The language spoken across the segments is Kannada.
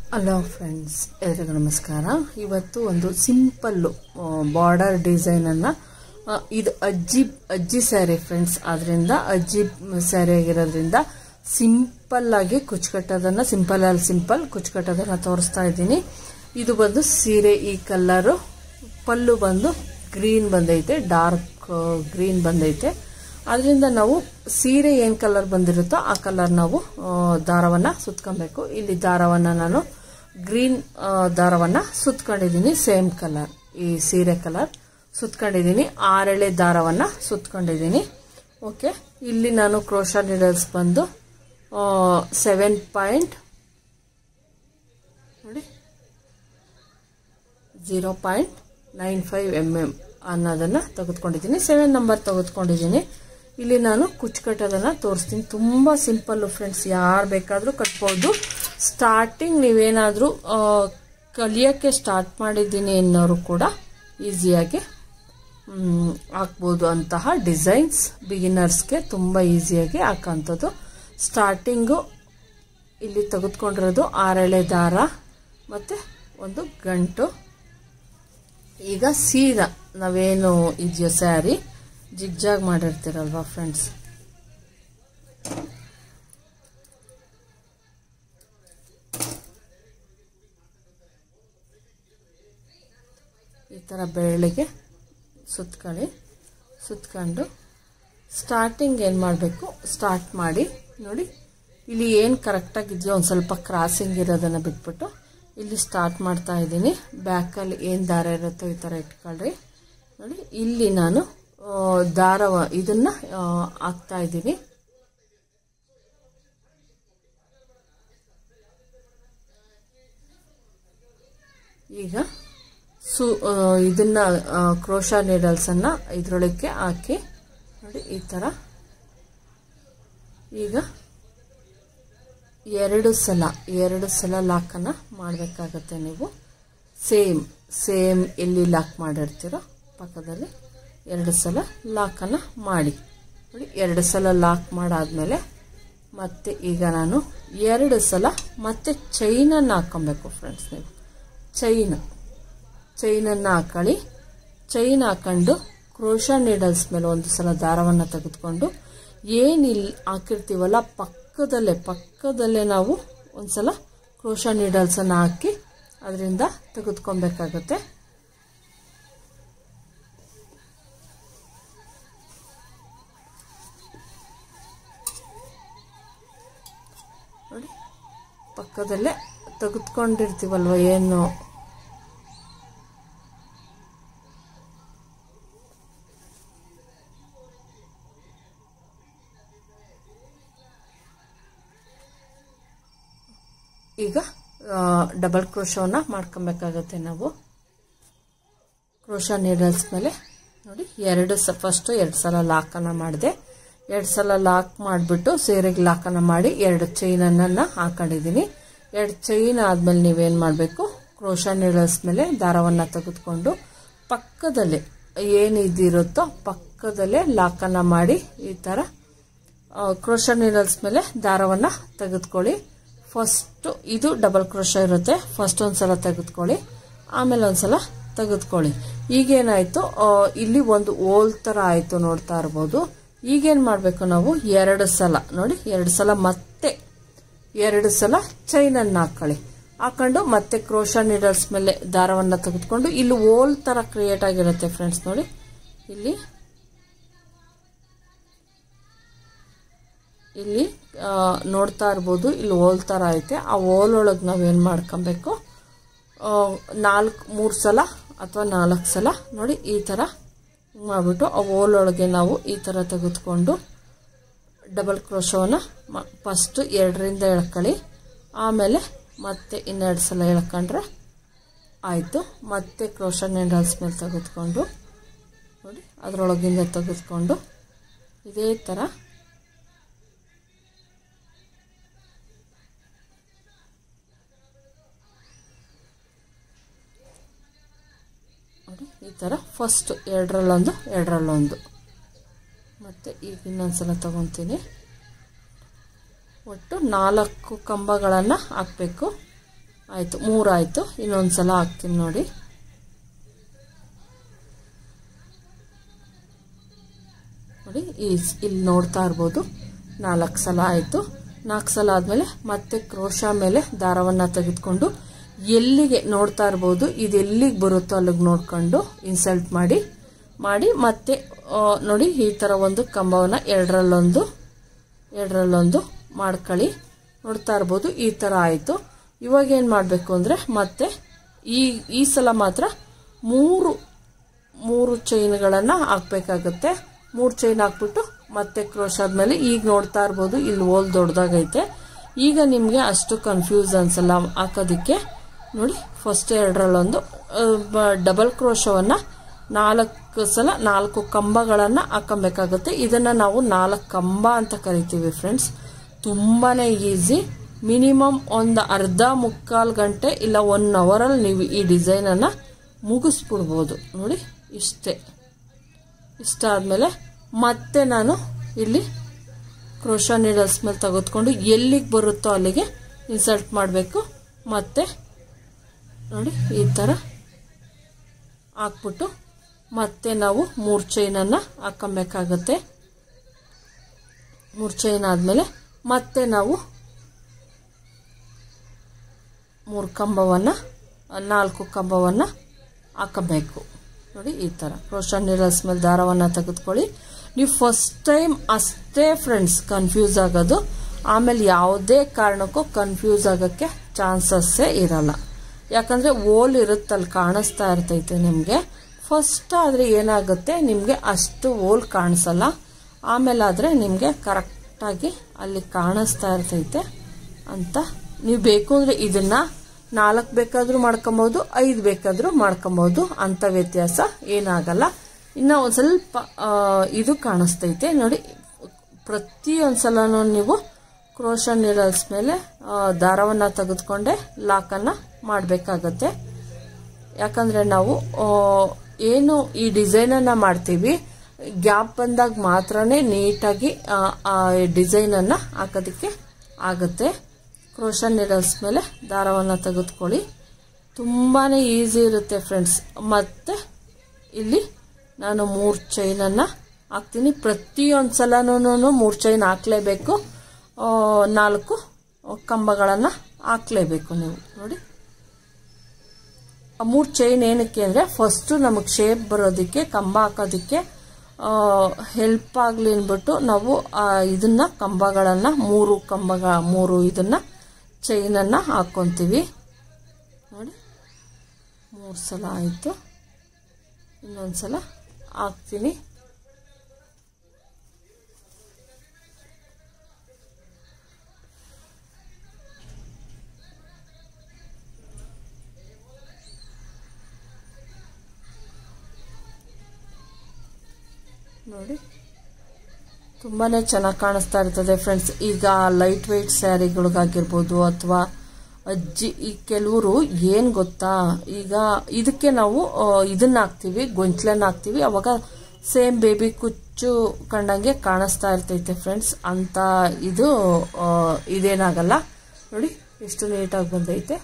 ಹಲೋ ಫ್ರೆಂಡ್ಸ್ ಎಲ್ರಿಗೂ ನಮಸ್ಕಾರ ಇವತ್ತು ಒಂದು ಸಿಂಪಲ್ಲು ಬಾರ್ಡರ್ ಡಿಸೈನನ್ನು ಇದು ಅಜ್ಜಿ ಅಜ್ಜಿ ಸ್ಯಾರಿ ಫ್ರೆಂಡ್ಸ್ ಆದ್ರಿಂದ ಅಜ್ಜಿ ಸ್ಯಾರಿ ಆಗಿರೋದ್ರಿಂದ ಸಿಂಪಲ್ ಆಗಿ ಕುಚ್ಕಟ್ಟೋದನ್ನು ಸಿಂಪಲ್ ಅಲ್ಲಿ ಸಿಂಪಲ್ ಕುಚ್ಕಟ್ಟೋದನ್ನು ತೋರಿಸ್ತಾ ಇದ್ದೀನಿ ಇದು ಬಂದು ಸೀರೆ ಈ ಕಲ್ಲರು ಪಲ್ಲು ಬಂದು ಗ್ರೀನ್ ಬಂದೈತೆ ಡಾರ್ಕ್ ಗ್ರೀನ್ ಬಂದೈತೆ ಅದರಿಂದ ನಾವು ಸೀರೆ ಏನು ಕಲರ್ ಬಂದಿರುತ್ತೋ ಆ ಕಲರ್ ನಾವು ದಾರವನ್ನು ಸುತ್ಕೊಬೇಕು ಇಲ್ಲಿ ದಾರವನ್ನು ನಾನು ಗ್ರೀನ್ ದಾರವನ್ನು ಸುತ್ಕೊಂಡಿದ್ದೀನಿ ಸೇಮ್ ಕಲರ್ ಈ ಸೀರೆ ಕಲರ್ ಸುತ್ಕೊಂಡಿದ್ದೀನಿ ಆರೆಳೆ ದಾರವನ್ನು ಸುತ್ಕೊಂಡಿದ್ದೀನಿ ಓಕೆ ಇಲ್ಲಿ ನಾನು ಕ್ರೋಶಾ ನೀಡಲ್ಸ್ ಬಂದು ಸೆವೆನ್ ಪಾಯಿಂಟ್ ನೋಡಿ zero point nine five M M ಅನ್ನೋದನ್ನು ತೆಗೆದುಕೊಂಡಿದ್ದೀನಿ ಸೆವೆನ್ ನಂಬರ್ ತೆಗೆದುಕೊಂಡಿದ್ದೀನಿ ಇಲ್ಲಿ ನಾನು ಕುಚ್ಚುಕಟ್ಟೋದನ್ನು ತೋರಿಸ್ತೀನಿ ತುಂಬ ಸಿಂಪಲ್ಲು ಫ್ರೆಂಡ್ಸ್ ಯಾರು ಬೇಕಾದರೂ ಕಟ್ಬೋದು ಸ್ಟಾರ್ಟಿಂಗ್ ನೀವೇನಾದರೂ ಕಲಿಯೋಕ್ಕೆ ಸ್ಟಾರ್ಟ್ ಮಾಡಿದ್ದೀನಿ ಅನ್ನೋರು ಕೂಡ ಈಸಿಯಾಗಿ ಹಾಕ್ಬೋದು ಅಂತಹ ಡಿಸೈನ್ಸ್ ಬಿಗಿನರ್ಸ್ಗೆ ತುಂಬ ಈಸಿಯಾಗಿ ಹಾಕೋಂಥದ್ದು ಸ್ಟಾರ್ಟಿಂಗು ಇಲ್ಲಿ ತೆಗೆದುಕೊಂಡಿರೋದು ಆರೆಳೆ ದಾರ ಮತ್ತು ಒಂದು ಗಂಟು ಈಗ ಸೀದಾ ನಾವೇನು ಇದೆಯೋ ಸ್ಯಾರಿ ಜಿಗ್ಜಾಗ್ ಮಾಡಿರ್ತೀರಲ್ವಾ ಫ್ರೆಂಡ್ಸ್ ಈ ಥರ ಬೆರಳಿಗೆ ಸುತ್ಕೊಳ್ಳಿ ಸುತ್ಕೊಂಡು ಸ್ಟಾರ್ಟಿಂಗ್ ಏನು ಮಾಡಬೇಕು ಸ್ಟಾರ್ಟ್ ಮಾಡಿ ನೋಡಿ ಇಲ್ಲಿ ಏನು ಕರೆಕ್ಟಾಗಿದೆಯೋ ಒಂದು ಸ್ವಲ್ಪ ಕ್ರಾಸಿಂಗ್ ಇರೋದನ್ನು ಬಿಟ್ಬಿಟ್ಟು ಇಲ್ಲಿ ಸ್ಟಾರ್ಟ್ ಮಾಡ್ತಾ ಇದ್ದೀನಿ ಬ್ಯಾಕಲ್ಲಿ ಏನು ದಾರ ಇರುತ್ತೋ ಈ ಥರ ಇಟ್ಕೊಳ್ರಿ ನೋಡಿ ಇಲ್ಲಿ ನಾನು ದಾರವ ಇದನ್ನು ಹಾಕ್ತಾ ಇದ್ದೀನಿ ಈಗ ಸು ಇದನ್ನ ಕ್ರೋಶಾ ನೀಡಲ್ಸನ್ನು ಇದರೊಳಕ್ಕೆ ಹಾಕಿ ನೋಡಿ ಈ ಥರ ಈಗ ಎರಡು ಸಲ ಎರಡು ಸಲ ಲಾಕನ್ನು ಮಾಡಬೇಕಾಗತ್ತೆ ನೀವು ಸೇಮ್ ಸೇಮ್ ಎಲ್ಲಿ ಲಾಕ್ ಮಾಡಿರ್ತೀರೋ ಪಕ್ಕದಲ್ಲಿ ಎರಡು ಸಲ ಲಾಕನ್ನು ಮಾಡಿ ನೋಡಿ ಎರಡು ಸಲ ಲಾಕ್ ಮಾಡಾದ್ಮೇಲೆ ಮತ್ತೆ ಈಗ ನಾನು ಎರಡು ಸಲ ಮತ್ತೆ ಚೈನನ್ನು ಹಾಕೊಬೇಕು ಫ್ರೆಂಡ್ಸ್ ನೀವು ಚೈನ್ ಚೈನನ್ನು ಹಾಕೊಳ್ಳಿ ಚೈನ್ ಹಾಕೊಂಡು ಕ್ರೋಶಾ ನೀಡಲ್ಸ್ ಮೇಲೆ ಒಂದು ಸಲ ದಾರವನ್ನು ತೆಗೆದುಕೊಂಡು ಏನಿಲ್ಲಿ ಹಾಕಿರ್ತೀವಲ್ಲ ಪಕ್ಕದಲ್ಲೇ ಪಕ್ಕದಲ್ಲೇ ನಾವು ಒಂದು ಸಲ ಕ್ರೋಶಾ ನೀಡಲ್ಸನ್ನು ಹಾಕಿ ಅದರಿಂದ ತೆಗೆದುಕೊಬೇಕಾಗತ್ತೆ ನೋಡಿ ಪಕ್ಕದಲ್ಲೇ ತೆಗೆದುಕೊಂಡಿರ್ತೀವಲ್ವ ಏನು ಈಗ ಡಬಲ್ ಕ್ರೋಶವನ್ನು ಮಾಡ್ಕೊಬೇಕಾಗತ್ತೆ ನಾವು ಕ್ರೋಶ ನೀಡಲ್ಸ್ ಮೇಲೆ ನೋಡಿ ಎರಡು ಸ ಫಸ್ಟು ಎರಡು ಸಲ ಲಾಕನ್ನು ಮಾಡಿದೆ ಎರಡು ಸಲ ಲಾಕ್ ಮಾಡಿಬಿಟ್ಟು ಸೀರೆಗೆ ಲಾಕನ್ನು ಮಾಡಿ ಎರಡು ಚೈನನ್ನು ಹಾಕೊಂಡಿದ್ದೀನಿ ಎರಡು ಚೈನ್ ಆದಮೇಲೆ ನೀವೇನು ಮಾಡಬೇಕು ಕ್ರೋಶ ನೀಡಲ್ಸ್ ಮೇಲೆ ದಾರವನ್ನು ತೆಗೆದುಕೊಂಡು ಪಕ್ಕದಲ್ಲೇ ಏನು ಇದಿರುತ್ತೋ ಪಕ್ಕದಲ್ಲೇ ಲಾಕನ್ನು ಮಾಡಿ ಈ ಥರ ಕ್ರೋಶ ನೀಡಲ್ಸ್ ಮೇಲೆ ದಾರವನ್ನು ತೆಗೆದುಕೊಳ್ಳಿ ಫಸ್ಟು ಇದು ಡಬಲ್ ಕ್ರೋಶ ಇರುತ್ತೆ ಫಸ್ಟ್ ಒಂದು ಸಲ ತೆಗೆದುಕೊಳ್ಳಿ ಆಮೇಲೆ ಒಂದು ಸಲ ತೆಗೆದುಕೊಳ್ಳಿ ಈಗೇನಾಯಿತು ಇಲ್ಲಿ ಒಂದು ಓಲ್ ಥರ ಆಯಿತು ನೋಡ್ತಾ ಇರ್ಬೋದು ಈಗೇನು ಮಾಡಬೇಕು ನಾವು ಎರಡು ಸಲ ನೋಡಿ ಎರಡು ಸಲ ಮತ್ತೆ ಎರಡು ಸಲ ಚೈನನ್ನು ಹಾಕೊಳ್ಳಿ ಹಾಕೊಂಡು ಮತ್ತೆ ಕ್ರೋಶ ನೀಡಲ್ಸ್ ಮೇಲೆ ದಾರವನ್ನು ತೆಗೆದುಕೊಂಡು ಇಲ್ಲಿ ಓಲ್ ಥರ ಕ್ರಿಯೇಟ್ ಆಗಿರುತ್ತೆ ಫ್ರೆಂಡ್ಸ್ ನೋಡಿ ಇಲ್ಲಿ ಇಲ್ಲಿ ನೋಡ್ತಾ ಇರ್ಬೋದು ಇಲ್ಲಿ ಓಲ್ ಥರ ಐತೆ ಆ ಓಲ್ ಒಳಗೆ ನಾವೇನು ಮಾಡ್ಕೊಬೇಕು ನಾಲ್ಕು ಮೂರು ಸಲ ಅಥವಾ ನಾಲ್ಕು ಸಲ ನೋಡಿ ಈ ಥರ ಮಾಡಿಬಿಟ್ಟು ಆ ಓಲ್ ಒಳಗೆ ನಾವು ಈ ಥರ ತೆಗೆದುಕೊಂಡು ಡಬಲ್ ಕ್ರೋಶವನ್ನು ಫಸ್ಟು ಎರಡರಿಂದ ಎಳ್ಕೊಳ್ಳಿ ಆಮೇಲೆ ಮತ್ತೆ ಇನ್ನೆರಡು ಸಲ ಎಳ್ಕೊಂಡ್ರೆ ಆಯಿತು ಮತ್ತೆ ಕ್ರೋಶ ನೀಡಲ್ಸ್ ಮೇಲೆ ತೆಗೆದುಕೊಂಡು ನೋಡಿ ಅದರೊಳಗಿಂದ ತೆಗೆದುಕೊಂಡು ಇದೇ ಥರ ನೋಡಿ ಈ ಥರ ಫಸ್ಟ್ ಎರಡರಲ್ಲೊಂದು ಎರಡರಲ್ಲೊಂದು ಮತ್ತು ಈಗ ಇನ್ನೊಂದ್ಸಲ ತಗೊತೀನಿ ಒಟ್ಟು ನಾಲ್ಕು ಕಂಬಗಳನ್ನು ಹಾಕಬೇಕು ಆಯಿತು ಮೂರು ಆಯಿತು ಇನ್ನೊಂದು ಸಲ ಹಾಕ್ತೀನಿ ನೋಡಿ ನೋಡಿ ಈ ಇಲ್ಲಿ ನೋಡ್ತಾ ಇರ್ಬೋದು ನಾಲ್ಕು ಸಲ ಆಯಿತು ನಾಲ್ಕು ಸಲ ಆದಮೇಲೆ ಮತ್ತೆ ಕ್ರೋಶ ಮೇಲೆ ದಾರವನ್ನು ತೆಗೆದುಕೊಂಡು ಎಲ್ಲಿಗೆ ನೋಡ್ತಾ ಇರ್ಬೋದು ಇದು ಎಲ್ಲಿಗೆ ಬರುತ್ತೋ ಅಲ್ಲಿಗೆ ನೋಡ್ಕೊಂಡು ಇನ್ಸಲ್ಟ್ ಮಾಡಿ ಮಾಡಿ ಮತ್ತೆ ಆ, ನೋಡಿ ಈ ಥರ ಒಂದು ಕಂಬವನ್ನು ಎರಡರಲ್ಲೊಂದು ಎರಡರಲ್ಲೊಂದು ಮಾಡ್ಕೊಳ್ಳಿ ನೋಡ್ತಾ ಇರ್ಬೋದು ಈ ಥರ ಆಯಿತು ಇವಾಗ ಏನು ಮಾಡಬೇಕು ಅಂದರೆ ಮತ್ತೆ ಈ ಈ ಸಲ ಮಾತ್ರ ಮೂರು ಮೂರು ಚೈನ್ಗಳನ್ನು ಹಾಕ್ಬೇಕಾಗತ್ತೆ ಮೂರು ಚೈನ್ ಹಾಕ್ಬಿಟ್ಟು ಮತ್ತೆ ಕ್ರೋಶ್ ಆದ್ಮೇಲೆ ಈಗ ನೋಡ್ತಾ ಇರ್ಬೋದು ಇಲ್ಲಿ ಹೋಲ್ ದೊಡ್ಡದಾಗೈತೆ ಈಗ ನಿಮಗೆ ಅಷ್ಟು ಕನ್ಫ್ಯೂಸ್ ಅನ್ಸಲ್ಲ ಹಾಕೋದಕ್ಕೆ ನೋಡಿ ಫಸ್ಟ್ ಎರಡರಲ್ಲೊಂದು ಡಬಲ್ ಕ್ರೋಶವನ್ನು ನಾಲ್ಕು ಸಲ ನಾಲ್ಕು ಕಂಬಗಳನ್ನು ಹಾಕೊಬೇಕಾಗುತ್ತೆ ಇದನ್ನು ನಾವು ನಾಲ್ಕು ಕಂಬ ಅಂತ ಕರಿತೀವಿ ಫ್ರೆಂಡ್ಸ್ ತುಂಬಾ ಈಸಿ ಮಿನಿಮಮ್ ಒಂದು ಅರ್ಧ ಮುಕ್ಕಾಲು ಗಂಟೆ ಇಲ್ಲ ಒನ್ ಅವರಲ್ಲಿ ನೀವು ಈ ಡಿಸೈನನ್ನು ಮುಗಿಸ್ಬಿಡ್ಬೋದು ನೋಡಿ ಇಷ್ಟೇ ಇಷ್ಟ ಆದಮೇಲೆ ಮತ್ತೆ ನಾನು ಇಲ್ಲಿ ಕ್ರೋಶಾ ನೀಡಲ್ಸ್ ಮೇಲೆ ತೆಗೆದುಕೊಂಡು ಎಲ್ಲಿಗೆ ಬರುತ್ತೋ ಅಲ್ಲಿಗೆ ಇನ್ಸಲ್ಟ್ ಮಾಡಬೇಕು ಮತ್ತೆ ನೋಡಿ ಈ ಥರ ಹಾಕ್ಬಿಟ್ಟು ಮತ್ತೆ ನಾವು ಮೂರು ಚೈನನ್ನು ಹಾಕೊಬೇಕಾಗತ್ತೆ ಮೂರು ಚೈನ್ ಆದಮೇಲೆ ಮತ್ತೆ ನಾವು ಮೂರು ಕಂಬವನ್ನು ನಾಲ್ಕು ಕಂಬವನ್ನು ಹಾಕಬೇಕು ನೋಡಿ ಈ ಥರ ಕ್ರೋಶನ್ ನೀರಲ್ಸ್ ಮೇಲೆ ದಾರವನ್ನು ತೆಗೆದುಕೊಳ್ಳಿ ನೀವು ಫಸ್ಟ್ ಟೈಮ್ ಅಷ್ಟೇ ಫ್ರೆಂಡ್ಸ್ ಕನ್ಫ್ಯೂಸ್ ಆಗೋದು ಆಮೇಲೆ ಯಾವುದೇ ಕಾರಣಕ್ಕೂ ಕನ್ಫ್ಯೂಸ್ ಆಗೋಕ್ಕೆ ಚಾನ್ಸಸ್ಸೇ ಇರಲ್ಲ ಯಾಕಂದರೆ ಓಲ್ ಇರುತ್ತಲ್ಲಿ ಕಾಣಿಸ್ತಾ ಇರ್ತೈತೆ ನಿಮಗೆ ಫಸ್ಟ್ ಆದರೆ ಏನಾಗುತ್ತೆ ನಿಮಗೆ ಅಷ್ಟು ಓಲ್ ಕಾಣಿಸಲ್ಲ ಆಮೇಲೆ ಆದರೆ ನಿಮಗೆ ಕರೆಕ್ಟಾಗಿ ಅಲ್ಲಿ ಕಾಣಿಸ್ತಾ ಇರ್ತೈತೆ ಅಂತ ನೀವು ಬೇಕು ಅಂದರೆ ಇದನ್ನು ನಾಲ್ಕು ಬೇಕಾದರೂ ಮಾಡ್ಕೊಬೋದು ಐದು ಬೇಕಾದರೂ ಮಾಡ್ಕೊಬೋದು ಅಂಥ ವ್ಯತ್ಯಾಸ ಏನಾಗಲ್ಲ ಇನ್ನು ಒಂದು ಸ್ವಲ್ಪ ಆ, ಇದು ಕಾಣಿಸ್ತೈತೆ ನೋಡಿ ಪ್ರತಿಯೊಂದು ಸಲನೂ ನೀವು ಕ್ರೋಶನ್ ನೀಡಲ್ಸ್ ಮೇಲೆ ದಾರವನ್ನು ತೆಗೆದುಕೊಂಡೆ ಲಾಕನ್ನು ಮಾಡಬೇಕಾಗತ್ತೆ ಯಾಕಂದರೆ ನಾವು ಆ, ಏನು ಈ ಡಿಸೈನನ್ನು ಮಾಡ್ತೀವಿ ಗ್ಯಾಪ್ ಬಂದಾಗ ಮಾತ್ರನೇ ನೀಟಾಗಿ ಆ, ಆ ಡಿಸೈನನ್ನು ಹಾಕೋದಕ್ಕೆ ಆಗುತ್ತೆ ಕ್ರೋಶನ್ ನೀಡಲ್ಸ್ ಮೇಲೆ ದಾರವನ್ನು ತೆಗೆದುಕೊಳ್ಳಿ ತುಂಬಾ ಈಸಿ ಇರುತ್ತೆ ಫ್ರೆಂಡ್ಸ್ ಮತ್ತು ಇಲ್ಲಿ ನಾನು ಮೂರು ಚೈನನ್ನು ಹಾಕ್ತೀನಿ ಪ್ರತಿಯೊಂದು ಸಲನೂ ಮೂರು ಚೈನ್ ಹಾಕಲೇಬೇಕು ನಾಲ್ಕು ಕಂಬಗಳನ್ನು ಹಾಕಲೇಬೇಕು ನೀವು ನೋಡಿ ಆ ಮೂರು ಚೈನ್ ಏನಕ್ಕೆ ಅಂದರೆ ಫಸ್ಟು ನಮಗೆ ಶೇಪ್ ಬರೋದಕ್ಕೆ ಕಂಬ ಹಾಕೋದಕ್ಕೆ ಹೆಲ್ಪ್ ಆಗಲಿ ಅಂದ್ಬಿಟ್ಟು ನಾವು ಆ, ಇದನ್ನ ಕಂಬಗಳನ್ನು ಮೂರು ಕಂಬಗಳ ಮೂರು ಇದನ್ನು ಚೈನನ್ನು ಹಾಕ್ಕೊತೀವಿ ನೋಡಿ ಮೂರು ಸಲ ಆಯಿತು ಇನ್ನೊಂದು ಸಲ ಹಾಕ್ತೀನಿ ನೋಡಿ ತುಂಬಾ ಚೆನ್ನಾಗಿ ಕಾಣಿಸ್ತಾ ಇರ್ತದೆ ಫ್ರೆಂಡ್ಸ್ ಈಗ ಲೈಟ್ ವೆಯ್ಟ್ ಸ್ಯಾರಿಗಳಿಗಾಗಿರ್ಬೋದು ಅಥವಾ ಅಜ್ಜಿ ಈ ಕೆಲವರು ಏನು ಗೊತ್ತಾ ಈಗ ಇದಕ್ಕೆ ನಾವು ಆ, ಇದನ್ನ ಹಾಕ್ತೀವಿ ಗೊಂಚಲನ್ನ ಹಾಕ್ತೀವಿ ಅವಾಗ ಸೇಮ್ ಬೇಬಿ ಕುಚ್ಚು ಕಂಡಂಗೆ ಕಾಣಿಸ್ತಾ ಇರ್ತೈತೆ ಫ್ರೆಂಡ್ಸ್ ಅಂತ ಇದು ಆ, ಇದೇನಾಗಲ್ಲ ನೋಡಿ ಎಷ್ಟು ನೀಟಾಗಿ ಬಂದೈತೆ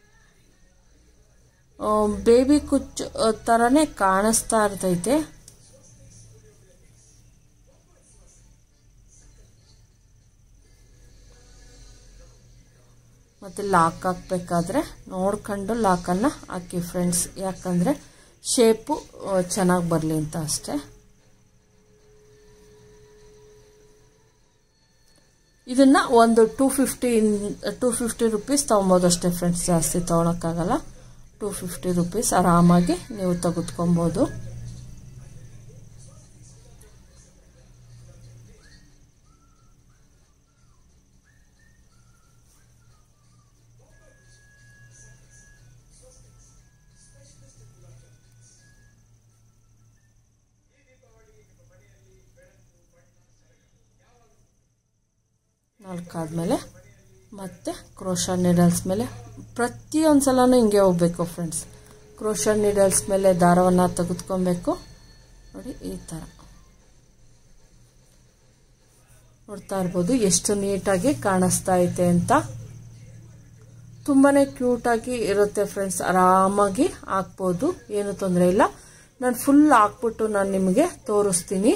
ಬೇಬಿ ಕುಚ್ಚು ಆ, ಥರನೇ ಕಾಣಿಸ್ತಾ ಇರ್ತೈತೆ ಮತ್ತು ಲಾಕ್ ಹಾಕ್ಬೇಕಾದ್ರೆ ನೋಡ್ಕೊಂಡು ಲಾಕನ್ನು ಹಾಕಿ ಫ್ರೆಂಡ್ಸ್ ಯಾಕಂದರೆ ಶೇಪು ಚೆನ್ನಾಗಿ ಬರಲಿ ಅಂತ ಅಷ್ಟೇ ಇದನ್ನು ಒಂದು two fifty two fifty rupees ತೊಗೊಬೋದು ಅಷ್ಟೇ ಫ್ರೆಂಡ್ಸ್ ಜಾಸ್ತಿ ತೊಗೊಳಕ್ಕಾಗಲ್ಲ ಟೂ ಫಿಫ್ಟಿ ರುಪೀಸ್ ಆರಾಮಾಗಿ ನೀವು ತೆಗೆದುಕೊಬೋದು ನಾಲ್ಕಾದ್ಮೇಲೆ ಮತ್ತೆ ಕ್ರೋಶನ್ ನೀಡಲ್ಸ್ ಮೇಲೆ ಪ್ರತಿಯೊಂದು ಸಲನೂ ಹಿಂಗೆ ಹೋಗ್ಬೇಕು ಫ್ರೆಂಡ್ಸ್ ಕ್ರೋಶನ್ ನೀಡಲ್ಸ್ ಮೇಲೆ ದಾರವನ್ನು ತೆಗೆದುಕೊಬೇಕು ನೋಡಿ ಈ ಥರ ನೋಡ್ತಾ ಇರ್ಬೋದು ಎಷ್ಟು ನೀಟಾಗಿ ಕಾಣಿಸ್ತಾ ಐತೆ ಅಂತ ತುಂಬಾ ಕ್ಯೂಟಾಗಿ ಇರುತ್ತೆ ಫ್ರೆಂಡ್ಸ್ ಆರಾಮಾಗಿ ಹಾಕ್ಬೋದು ಏನು ತೊಂದರೆ ಇಲ್ಲ ನಾನು ಫುಲ್ ಹಾಕ್ಬಿಟ್ಟು ನಾನು ನಿಮಗೆ ತೋರಿಸ್ತೀನಿ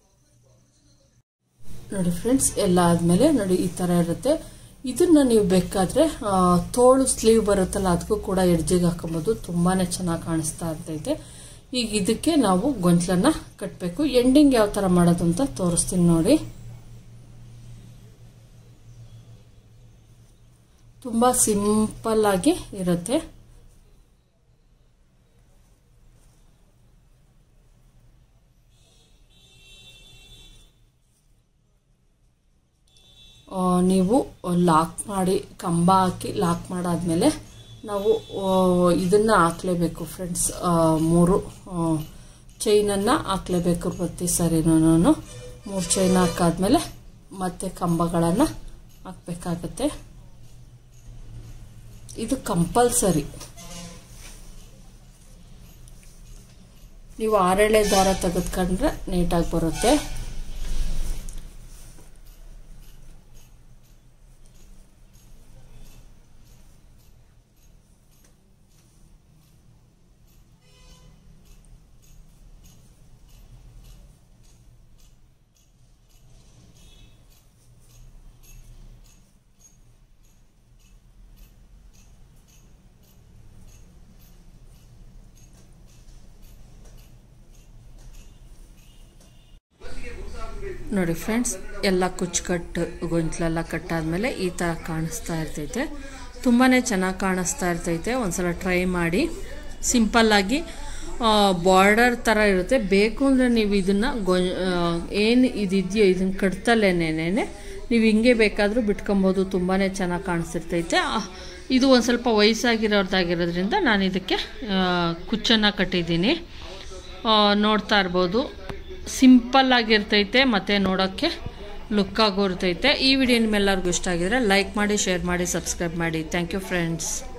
ನೋಡಿ ಫ್ರೆಂಡ್ಸ್ ಎಲ್ಲ ಆದಮೇಲೆ ನೋಡಿ ಈ ಥರ ಇರುತ್ತೆ ಇದನ್ನ ನೀವು ಬೇಕಾದರೆ ತೋಳು ಸ್ಲೀವ್ ಬರುತ್ತಲ್ಲ ಅದಕ್ಕೂ ಕೂಡ ಎಡ್ಜಿಗೆ ಹಾಕೊಬೋದು ತುಂಬಾ ಚೆನ್ನಾಗಿ ಕಾಣಿಸ್ತಾ ಇರ್ತೈತೆ ಈಗ ಇದಕ್ಕೆ ನಾವು ಗೊಂಚಲನ್ನ ಕಟ್ಟಬೇಕು ಎಂಡಿಂಗ್ ಯಾವ ಥರ ಮಾಡೋದು ಅಂತ ತೋರಿಸ್ತೀನಿ ನೋಡಿ ತುಂಬ ಸಿಂಪಲ್ ಆಗಿ ಇರುತ್ತೆ ನೀವು ಲಾಕ್ ಮಾಡಿ ಕಂಬ ಹಾಕಿ ಲಾಕ್ ಮಾಡಾದ್ಮೇಲೆ ನಾವು ಇದನ್ನು ಹಾಕ್ಲೇಬೇಕು ಫ್ರೆಂಡ್ಸ್ ಮೂರು ಚೈನನ್ನು ಹಾಕ್ಲೇಬೇಕು ಪ್ರತಿ ಸರಿನೂ ಮೂರು ಚೈನ್ ಹಾಕಾದ್ಮೇಲೆ ಮತ್ತೆ ಕಂಬಗಳನ್ನು ಹಾಕ್ಬೇಕಾಗತ್ತೆ ಇದು ಕಂಪಲ್ಸರಿ ನೀವು ಆರೆಳೆ ದಾರ ತೆಗೆದುಕೊಂಡ್ರೆ ನೀಟಾಗಿ ಬರುತ್ತೆ ನೋಡಿ ಫ್ರೆಂಡ್ಸ್ ಎಲ್ಲ ಕುಚ್ಚುಕಟ್ಟು ಗೊಂಚಲೆಲ್ಲ ಕಟ್ಟಾದ್ಮೇಲೆ ಈ ಥರ ಕಾಣಿಸ್ತಾ ಇರ್ತೈತೆ ತುಂಬಾ ಚೆನ್ನಾಗಿ ಕಾಣಿಸ್ತಾ ಇರ್ತೈತೆ ಒಂದ್ಸಲ ಟ್ರೈ ಮಾಡಿ ಸಿಂಪಲ್ಲಾಗಿ ಬಾರ್ಡರ್ ಥರ ಇರುತ್ತೆ ಬೇಕು ಅಂದರೆ ನೀವು ಇದನ್ನು ಗೊ ಏನು ಇದಿದೆಯೋ ಇದನ್ನು ಕಟ್ತಲೇನೇನೆ ನೀವು ಹಿಂಗೆ ಬೇಕಾದರೂ ಬಿಟ್ಕೊಬೋದು ತುಂಬಾ ಚೆನ್ನಾಗಿ ಕಾಣಿಸ್ತಿರ್ತೈತೆ ಇದು ಒಂದು ಸ್ವಲ್ಪ ವಯಸ್ಸಾಗಿರೋರ್ದಾಗಿರೋದ್ರಿಂದ ನಾನು ಇದಕ್ಕೆ ಕುಚ್ಚನ್ನು ಕಟ್ಟಿದ್ದೀನಿ ನೋಡ್ತಾ ಇರ್ಬೋದು ಸಿಂಪಲ್ ಆಗಿರ್ತೈತೆ ಮತ್ತು ನೋಡೋಕ್ಕೆ ಲುಕ್ ಆಗೋ ಇರ್ತೈತೆ ಈ ವಿಡಿಯೋ ನಿಮ್ಮೆಲ್ಲರಿಗೂ ಇಷ್ಟ ಆಗಿದ್ರೆ ಲೈಕ್ ಮಾಡಿ ಶೇರ್ ಮಾಡಿ ಸಬ್ಸ್ಕ್ರೈಬ್ ಮಾಡಿ ಥ್ಯಾಂಕ್ ಯು ಫ್ರೆಂಡ್ಸ್